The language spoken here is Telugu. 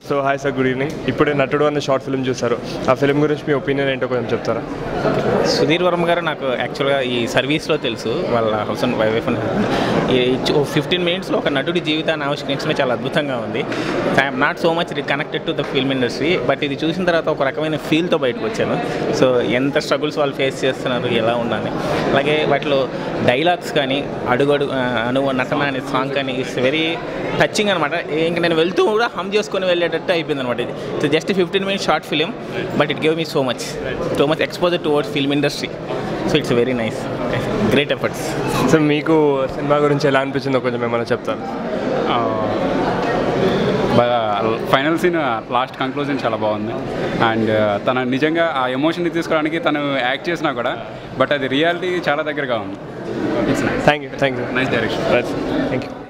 so hi sir good evening ఇప్పుడే నటుడు అన్న షార్ట్ ఫిల్మ్ చూసారు ఆ ఫిల్మ్ గురించి మీ ఒపీనియన్ ఏంటో కొంచెం చెప్తారా సుధీర్ వర్మ గారు నాకు యాక్చువల్గా ఈ సర్వీస్లో తెలుసు వాళ్ళ హౌస్ అండ్ వైఫ్ అండ్ ఈ ఫిఫ్టీన్ మినిట్స్లో ఒక నటుడి జీవితాన్ని ఆవిష్కరించడం చాలా అద్భుతంగా ఉంది I'm not so much connected to the film industry but ఇది చూసిన తర్వాత ఒక రకమైన ఫీల్తో బయటకు వచ్చాను సో ఎంత స్ట్రగుల్స్ వాళ్ళు ఫేస్ చేస్తున్నారు ఎలా ఉండాలి అలాగే వాటిలో డైలాగ్స్ కానీ అడుగడు ఆ, అను నటన అనే సాంగ్ కానీ ఇట్స్ వెరీ టచింగ్ అనమాట ఇంక నేను వెళ్తూ కూడా హమ్ చేసుకొని వెళ్ళేటట్టు అయిపోయింది అనమాట ఇది so just fifteen minutes short film but it gave me so much so much exposure towards film industry so it's very nice great efforts so మీకు సినిమా గురించి ఎలా అనిపించిందో కొంచెం ఏమైనా చెప్తారు ఆ, బాగా ఫైనల్ సీన్ లాస్ట్ కంక్లూజన్ చాలా బాగుంది అండ్ తన నిజంగా ఆ ఎమోషన్ని తీసుకోవడానికి తను యాక్ట్ చేసినా కూడా బట్ అది రియాలిటీ చాలా దగ్గరగా ఉంది it's nice thank you thank you nice direction thank you